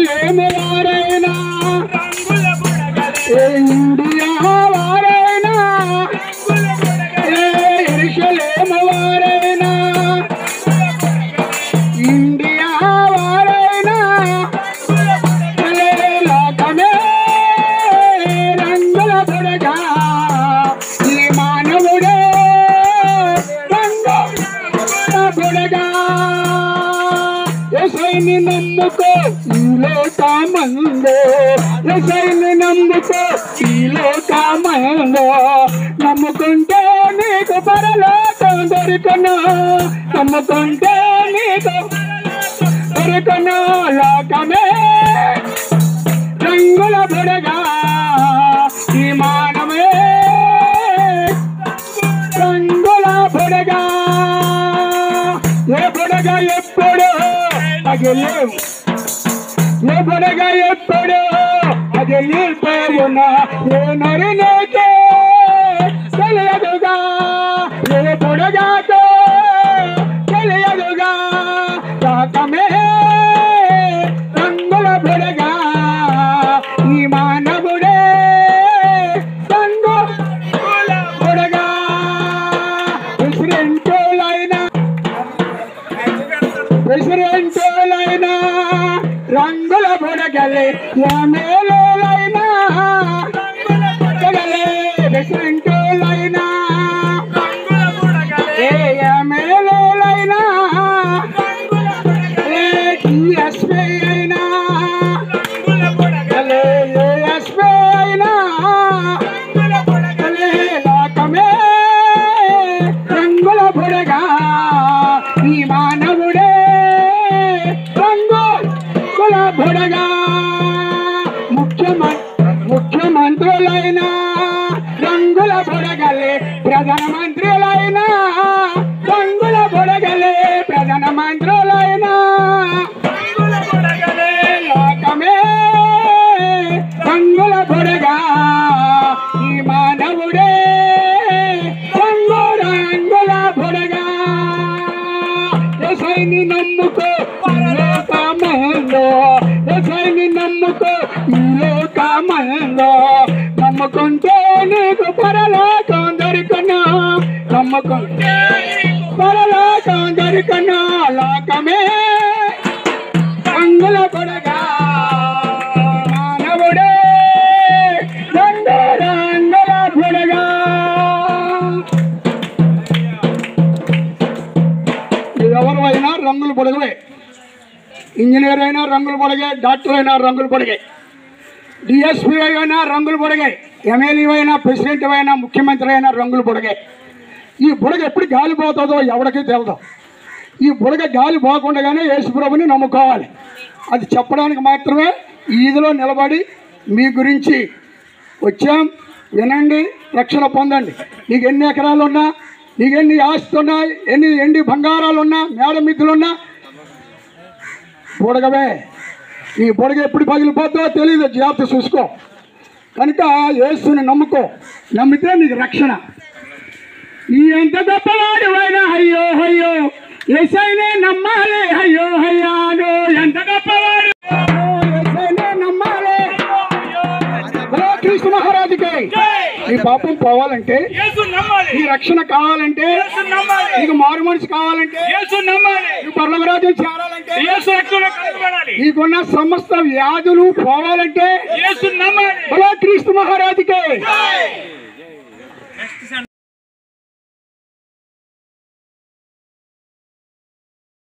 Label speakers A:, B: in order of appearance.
A: ఎరుషలేము వారైనా ఏ ఇండియా వారైనా ఏ ఎరుషలేము వారైనా ఇండియా వారైనా భలే లోకమే రంగుల బుడగా ఈ మానవుడే రంగుల బుడగా ఎసైని నమ్ముకో ఈ లోకమందో ఎసైని నమ్ముకో ఈ లోకమందో నమ్ముకుంటే నీకు పరలోకం దొరికను నమ్ముకుంటే నీకు దొరికను లోకమే రంగుల బుడగా ఈ మానమే రంగుల బుడగా ఏ బుడగా ఎప్పుడు పగిలేవు ఏ బుడగా ఎప్పుడు పగిలిపోవునా ఏ నరునికే తెలియదుగా ఏ బుడగాతో తెలియదుగా లోకమే రంగుల బుడగా ఈ మానవుడే రంగుల బుడగా విసిరించులైన విసిరించులైన రంగుల బుడగలే మేలులైనా బుడగలే విసిరించులైనా ఏ మేలులైనా ఏ టీఎస్పీ అయినా భలే ఏఎస్పీ అయినా భలే లోకమే రంగుల బుడగా ఈ మానవుడే రంగుల బుడగా ముఖ్యమంత్రి ముఖ్యమంత్రులైన రంగుల బుడగలే ప్రధానమంత్రులైన రంగుల బుడగలే ప్రధానమంత్రులైన లోకమే రంగుల బుడగా ఈ మానవుడే రంగు రంగుల బుడగా ఎసైని నమ్ముకో ఈ లోకమంలో ఎసైని నమ్ముకో ఈ లోకమంలో నమ్ముకుంటే నీకు పరలోకం దొరికను నమ్ముకుంటే పరలోకం దొరికను లోకమే రంగుల బుడగా మానవుడే రంగు రంగుల బుడగా ఎవరు అయినా రంగులు పొడగలే ఇంజనీర్ అయినా రంగులు పొడగే డాక్టర్ అయినా రంగులు పొడిగాయి డిఎస్పీ అయినా రంగులు పొడిగాయి ఎమ్మెల్యే అయినా ప్రెసిడెంట్ అయినా ముఖ్యమంత్రి అయినా రంగులు పొడిగాయి ఈ బుడగ ఎప్పుడు గాలి పోతుందో ఎవరికి తెలియదు ఈ బుడగ గాలి పోకుండానే యేసుప్రభుని నమ్ముకోవాలి అది చెప్పడానికి మాత్రమే ఈదిలో నిలబడి మీ గురించి వచ్చాం వినండి రక్షణ పొందండి నీకు ఎన్ని ఎకరాలు ఉన్నా నీకు ఎన్ని ఆస్తి ఉన్నా ఎన్ని ఎండి బంగారాలు ఉన్నా మేడ మిద్దులున్నా బుడగవే నీ బుడగ ఎప్పుడు పగిలిపోతుందో తెలియదు జాగ్రత్త చూసుకో కనుక యేసుని నమ్ముకో నమ్మితే నీకు రక్షణ ఈ ఎంత గొప్పవాడు అయినా అయ్యో అయ్యో ఏసైనే నమ్మాలి అయ్యో అయ్యాను ఎంత గొప్పవాడు ఏసైనే నమ్మాలి హలో క్రీస్తు మహారాజుకి నీ పాపం పోవాలంటే
B: యేసు నమ్మాలి
A: నీ రక్షణ కావాలంటే
B: యేసు నమ్మాలి
A: నీకు మారు మనసు కావాలంటే
B: యేసు నమ్మాలి
A: నీకు పర్లవరాజ్యం చేరాలంటే
B: యేసు రక్షణ కలుగుబడాలి
A: నీకున్న సమస్త వ్యాధులు పోవాలంటే
B: యేసు నమ్మాలి
A: హలో క్రీస్తు మహారాజుకి